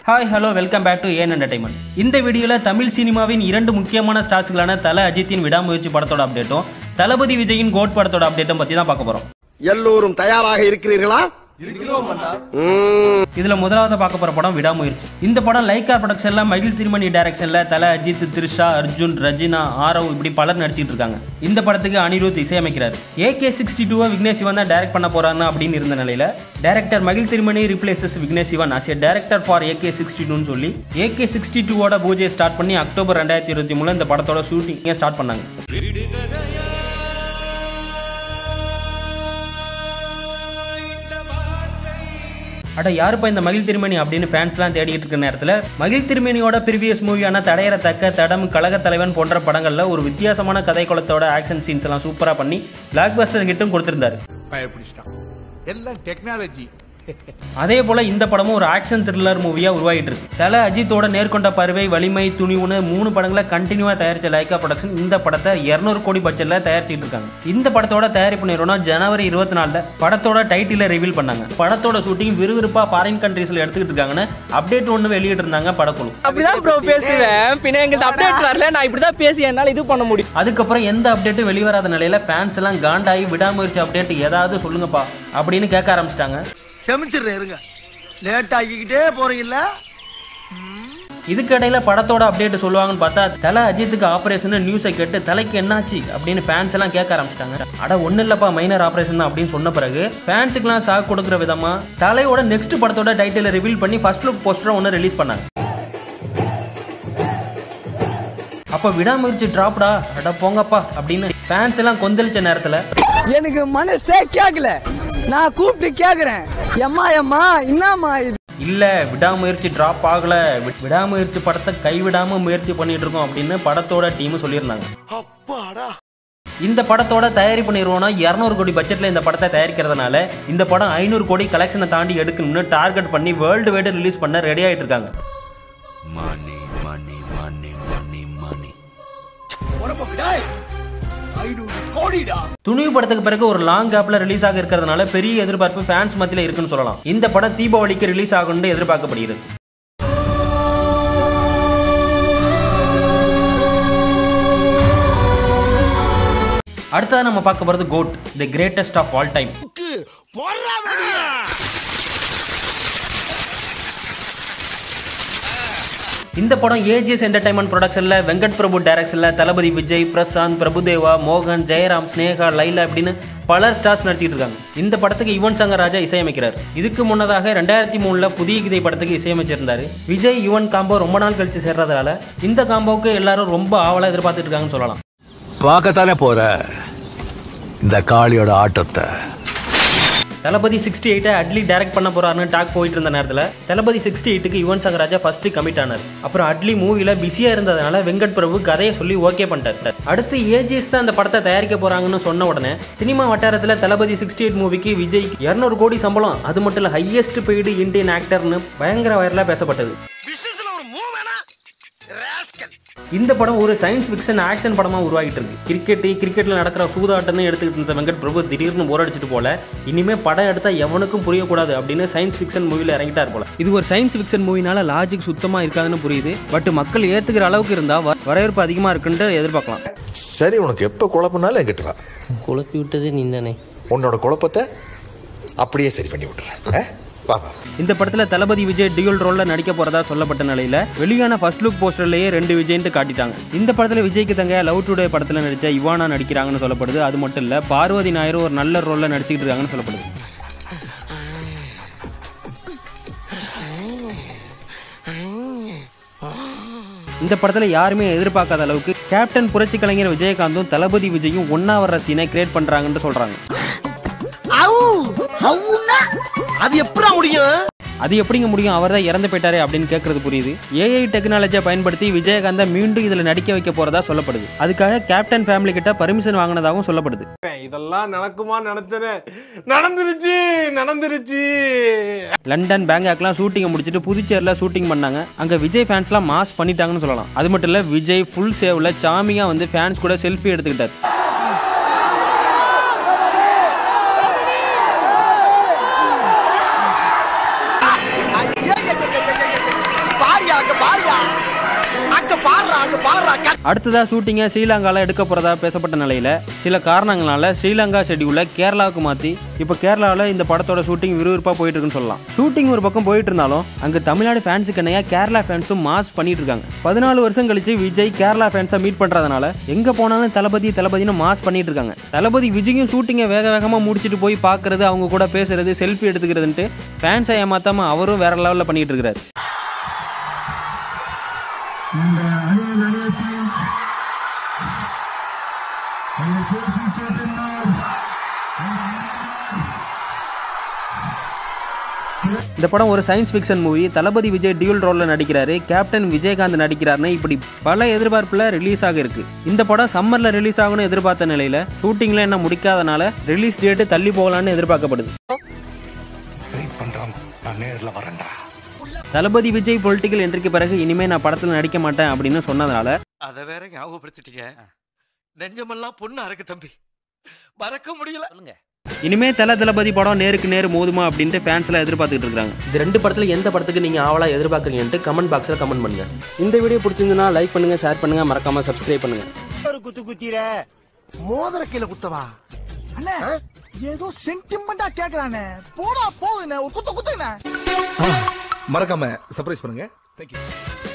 Hi hello welcome back to an entertainment இந்த வீடியோவில் தமிழ் சினிமாவின் இரண்டு முக்கியமான ஸ்டார்ஸ்களான தல அஜித்தின் விடாமுயற்சி படத்தோட அப்டேட்டும் தளபதி விஜயின் கோட் படத்தோட அப்டேட்டும் பற்றி தான் பார்க்க போகிறோம் எல்லோரும் தயாராக இருக்கிறீர்களா இதுல முதலாவது பார்க்க போற படம் விடாமுயற்சி இந்த படம் லைக்கா ப்ரொடக்ஷன்ல மகிழ் திருமணி டைரக்ஷன்ல தல அஜித் த்ரிஷா அர்ஜுன் ரஜினா ஆரவ் இப்படி பலர் நடிச்சிட்டு இருக்காங்க இந்த படத்துக்கு அனிருத் இசையமைக்கிறார் ஏகே சிக்ஸ்டி டூவை விக்னேஷ் சிவன் தான் டைரக்ட் பண்ண போறாருன்னு அப்படின்னு இருந்த நிலையில டைரக்டர் மகிழ் Thirumeni replaces Vignesh Shivan as director for AK sixty டூன்னு சொல்லி ஏகே சிக்ஸ்டி டூவோட பூஜையை ஸ்டார்ட் பண்ணி அக்டோபர் ரெண்டாயிரத்தி இருபத்தி மூணு இந்த படத்தோட ஷூட்டிங்கை ஸ்டார்ட் பண்ணாங்க அட யாருப்பா இந்த மகிழ் திருமணி அப்படின்னு ஃபேன்ஸ்லாம் தேடிட்டு இருக்க நேரத்தில் மகிழ் திருமணியோட ப்ரீவியஸ் மூவியான தடையறத்தக்க தடம் கழக தலைவன் போன்ற படங்களில் ஒரு வித்தியாசமான கதை குளத்தோட ஆக்ஷன் சீன்ஸ் எல்லாம் சூப்பராக பண்ணி பிளாக் பஸ்டர் கிட்டும் கொடுத்திருந்தாரு பயப்பிடிச்சிட்டான் எல்லாம் டெக்னாலஜி அதே போல இந்த படமும் ஒரு ஆக்ஷன் த்ரில்லர் மூவியா உருவாகிட்டு இருக்கு தல அஜித்தோட நேர்கொண்ட பறவை வலிமை துணிவுன்னு மூணு படங்களை கண்டினியூவா தயாரிச்ச லைக்கா ப்ரொடக்ஷன் இந்த படத்தை 200 கோடி பட்ஜெட்ல தயாரிச்சிட்டு இருக்காங்க இந்த படத்தோட தயாரிப்பு நிறுவனம் ஜனவரி இருபத்தி நாலுல படத்தோட டைட்டில ரிவீல் பண்ணாங்க படத்தோட ஷூட்டிங் விறுவிறுப்பா ஃபாரின் கண்ட்ரீஸ்ல எடுத்துக்கிட்டு இருக்காங்கன்னு அப்டேட் ஒன்று வெளியிட்டு இருந்தாங்க படக்குழு அப்படிதான் ப்ரோ பேசுவேன் பின்ன எங்களுக்கு அப்டேட் வரல நான் இப்படிதான் பேசி என்னால இது பண்ண முடியும் அதுக்கப்புறம் எந்த அப்டேட்டும் வெளிவராத நிலையில ஃபேன்ஸ் எல்லாம் காண்டாகி விடாமுயற்சி அப்டேட் ஏதாவது சொல்லுங்கப்பா அப்படின்னு கேட்க ஆரம்பிச்சிட்டாங்க செமிச்சிடுறேன் இருங்க லேட் ஆகிக்கிட்டே போறீங்கல்ல இதுக்கிடையில படத்தோட அப்டேட் சொல்லுவாங்கன்னு பார்த்தா தலை அஜித்துக்கு ஆபரேஷன் நியூஸை கேட்டு தலைக்கு என்னாச்சு அப்படின்னு ஃபேன்ஸ் எல்லாம் கேட்க ஆரம்பிச்சிட்டாங்க அட ஒன்றும் இல்லப்பா மைனர் ஆபரேஷன் தான் அப்படின்னு சொன்ன பிறகு ஃபேன்ஸுக்குலாம் ஷாக் கொடுக்குற விதமா தலையோட நெக்ஸ்ட் படத்தோட டைட்டில் ரிவீல் பண்ணி ஃபர்ஸ்ட் லுக் போஸ்டரை ஒன்று ரிலீஸ் பண்ணாங்க அப்போ விடாமுயற்சி டிராப்டா அட போங்கப்பா அப்படின்னு ஃபேன்ஸ் எல்லாம் கொந்தளிச்ச நேரத்தில் எனக்கு மனசே கேக்கல நான் கூப்பிட்டு கேக்குறேன் எம்மா எம்மா என்னம்மா இது இல்ல விடாமுயற்சி டிராப் ஆகல வி- விடாமுயற்சி படத்தை கைவிடாம முயற்சி பண்ணிட்டு இருக்கோம் அப்படின்னு படத்தோட டீம் சொல்லியிருந்தாங்க அப்பாடா இந்த படத்தோட தயாரிப்பு நிறுவனம் 200 கோடி பட்ஜெட்ல இந்த படத்தை தயாரிக்கிறதுனால இந்த படம் ஐநூறு கோடி கலெக்ஷனை தாண்டி எடுக்கணும்னு டார்கெட் பண்ணி வேர்ல்டு வைடு ரிலீஸ் பண்ண ரெடி ஆயிட்டு இருக்காங்க மணி மணி மணி மணி மணி துணிவு படத்துக்கு பிறகு ஒரு லாங் கேப்ல ரிலீஸ் ஆக இருக்கிறதுனால பெரிய எதிர்பார்ப்பு ஃபேன்ஸ் மத்தியில இருக்குன்னு சொல்லலாம் இந்த படம் தீபாவளிக்கு ரிலீஸ் ஆகும்னு எதிர்பார்க்கப்படுகிறது அடுத்ததாக நம்ம பார்க்க போகிறது GOAT the greatest of all time இந்த படம் ஏஜிஎஸ் என்டர்டைன்மெண்ட் ப்ரொடக்ஷனில் வெங்கட் பிரபு டைரக்ஷனில் தளபதி விஜய் பிரசாந்த் பிரபுதேவா மோகன் ஜெயராம் ஸ்னேகா லைலா அப்படின்னு பலர் ஸ்டார்ஸ் நடிச்சிட்டு இருக்காங்க இந்த படத்துக்கு யுவன் சங்கர் ராஜா இசையமைக்கிறார் இதுக்கு முன்னதாக ரெண்டாயிரத்தி மூணுல புதிய கிதை படத்துக்கு இசையமைச்சிருந்தாரு விஜய் யுவன் காம்போ ரொம்ப நாள் கழிச்சு சேர்றதுனால இந்த காம்போவுக்கு எல்லாரும் ரொம்ப ஆவலா எதிர்பார்த்துட்டு இருக்காங்கன்னு சொல்லலாம் பார்க்கத்தானே போற இந்த காளியோட ஆட்டத்தை தளபதி சிக்ஸ்டி எயிட்டை அட்லி டைரக்ட் பண்ண போறாருன்னு டாக் போயிட்டு இருந்த நேரத்தில் தளபதி சிக்ஸ்டி எயிட்டுக்கு யுவன் சங்கர் ராஜா ஃபர்ஸ்ட் கமிட் ஆனார் அப்புறம் அட்லி மூவில பிஸியா இருந்ததுனால வெங்கட் பிரபு கதையை சொல்லி ஓகே பண்ணிட்டார் அடுத்து ஏஜிஎஸ் தான் அந்த படத்தை தயாரிக்க போறாங்கன்னு சொன்ன உடனே சினிமா வட்டாரத்தில் தளபதி சிக்ஸ்டி எயிட் மூவிக்கு விஜய் 200 கோடி சம்பளம் அது மட்டும் இல்ல ஹையஸ்ட் பெய்டு இந்தியன் ஆக்டர்னு பயங்கர வைரலா பேசப்பட்டது இந்த படம் ஒரு சயின்ஸ் ஃபிக்ஷன் ஆக்ஷன் படமா உருவாகிட்டு இருக்கு கிரிக்கெட் கிரிக்கெட்ல நடக்கிற சூதாட்டம்னு எடுத்துக்கிட்டு இருந்த வெங்கட் பிரபு திடீர்னு போர் அடிச்சிட்டு போல இனிமே படம் எடுத்தா எவனுக்கும் புரியக்கூடாது அப்படின்னு சயின்ஸ் ஃபிக்ஷன் மூவில இறங்கிட்டார் போல இது ஒரு சயின்ஸ் ஃபிக்ஷன் மூவினால லாஜிக் சுத்தமா இருக்காதுன்னு புரியுது பட் மக்கள் ஏத்துக்கிற அளவுக்கு இருந்தா வ- வரவேற்பு அதிகமா இருக்குன்ட்டு எதிர்பார்க்கலாம் சரி உனக்கு எப்ப குழப்பம்னாலும் என்கிட்ட வா குழப்பி விட்டது நீதானே உன்னோட குழப்பத்தை அப்படியே சரி பண்ணி விட்டுறேன் ஆ? வா வா இந்த படத்துல தளபதி விஜய் டியூல் ரோல்ல நடிக்க போறதா சொல்லப்பட்ட நிலையில வெளியான ஃபர்ஸ்ட் லுக் போஸ்டர்லயே ரெண்டு விஜய்ன்ட்டு காட்டிட்டாங்க இந்த படத்துல விஜய்க்கு தங்க லவ் டுடே படத்துல நடிச்ச இவானா நடிக்கிறாங்கன்னு சொல்லப்படுது அது மட்டும் இல்ல பார்வதி நாயர் ஒரு நல்ல ரோல்ல நடிச்சிட்டு இருக்காங்கன்னு சொல்லப்படுது இந்த படத்துல யாருமே எதிர்பார்க்காத அளவுக்கு கேப்டன் புரட்சி கலைஞர் விஜயகாந்தும் தளபதி விஜயும் ஒன்னா வர்ற சீனை கிரியேட் பண்றாங்கன்னு சொல்றாங்க அது எப்படா முடியும் அது எப்படிங்க முடியும் அவர் தான் இறந்து போயிட்டாரே அப்படின்னு கேட்கறது புரியுது ஏஐ டெக்னாலஜியை பயன்படுத்தி விஜயகாந்தை மீண்டும் இதில் நடிக்க வைக்க போறதா சொல்லப்படுது அதுக்காக கேப்டன் ஃபேமிலி கிட்ட பர்மிஷன் வாங்கினதாகவும் சொல்லப்படுது இதெல்லாம் நடக்குமா நினைச்சனே நடந்துருச்சு நடந்துருச்சு லண்டன் பேங்காக்லாம் ஷூட்டிங்கை முடிச்சுட்டு புதுச்சேரியில் ஷூட்டிங் பண்ணாங்க அங்கே விஜய் ஃபேன்ஸ்லாம் மாஸ் பண்ணிட்டாங்கன்னு சொல்லலாம் அது மட்டும் இல்லை விஜய் ஃபுல் சேவ்ல சாமியாக வந்து ஃபேன்ஸ் கூட செல்ஃபி எடுத்துக்கிட்டார் பாருயா அங்க பாருயா அங்க பாருடா அங்க பாருடா அடுத்ததா ஷூட்டிங்கை ஸ்ரீலங்கால எடுக்க போறதா பேசப்பட்ட நிலையில சில காரணங்களால ஸ்ரீலங்கா ஷெட்யூல கேரளாவுக்கு மாத்தி இப்போ கேரளாவில் இந்த படத்தோட ஷூட்டிங் விறுவிறுப்பா போயிட்டு இருக்குன்னு சொல்லலாம் ஷூட்டிங் ஒரு பக்கம் போயிட்டு இருந்தாலும் அங்க தமிழ்நாடு ஃபேன்ஸுக்கு என்னையா கேரளா ஃபேன்ஸும் மாஸ் பண்ணிட்டு இருக்காங்க பதினாலு வருஷம் கழிச்சு விஜய் கேரளா ஃபேன்ஸை மீட் பண்றதுனால எங்க போனாலும் தளபதி தளபதினு மாஸ் பண்ணிட்டு இருக்காங்க தளபதி விஜயும் ஷூட்டிங்கை வேக வேகமா முடிச்சிட்டு போய் பார்க்கறது அவங்க கூட பேசுறது செல்ஃபி எடுத்துக்கிறதுன்ட்டு ஃபேன்ஸை ஏமாத்தாம அவரும் வேற லெவலில் பண்ணிட்டு இருக்காரு இந்த படம் ஒரு science fiction movie Thalapathy Vijay dual ரோலில் நடிக்கிறாரு கேப்டன் விஜயகாந்த் நடிக்கிறாருன்னு இப்படி பல எதிர்பார்ப்பில் ரிலீஸ் ஆகிருக்கு இந்த படம் சம்மரில் ரிலீஸ் ஆகும்னு எதிர்பார்த்த நிலையில் ஷூட்டிங்கில் என்ன முடிக்காதனால ரிலீஸ் டேட்டு தள்ளி போகலான்னு எதிர்பார்க்கப்படுது வெயிட் பண்றோம் நான் நேர்ல வரேன்டா தளபதி விஜய் பொலிட்டிக்கல் என்ட்ரிக்கு பிறகு இனிமே நான் படத்தில் நடிக்க மாட்டேன் அப்படின்னு சொன்னதுனால அத வேற ஞாபகப்படுத்திட்டீங்க நெஞ்சமெல்லாம் பொண்ணா இருக்கு தம்பி மறக்க முடியல இனிமே தல தளபதி படம் நேருக்கு நேர் மோதுமா அப்படின்ட்டு ஃபேன்ஸ் எல்லாம் எதிர்பார்த்துட்டு இருக்காங்க இது ரெண்டு படத்துல எந்த படத்துக்கு நீங்க ஆவலா எதிர்பார்க்குறீங்கன்ட்டு கமெண்ட் பாக்ஸ்ல கமெண்ட் பண்ணுங்க இந்த வீடியோ பிடிச்சிருந்துன்னா லைக் பண்ணுங்க ஷேர் பண்ணுங்க மறக்காம சப்ஸ்கிரைப் பண்ணுங்க ஒரு குத்து குத்திர மோதிர கீழ குத்தவா அண்ணே ஏதோ சென்டிமெண்டா கேக்குறானே போடா போகுதுண்ணே ஒரு குத்து குத்துங்கண்ணே மறக்காம சர்ப்ரைஸ் பண்ணுங்க தேங்க்யூ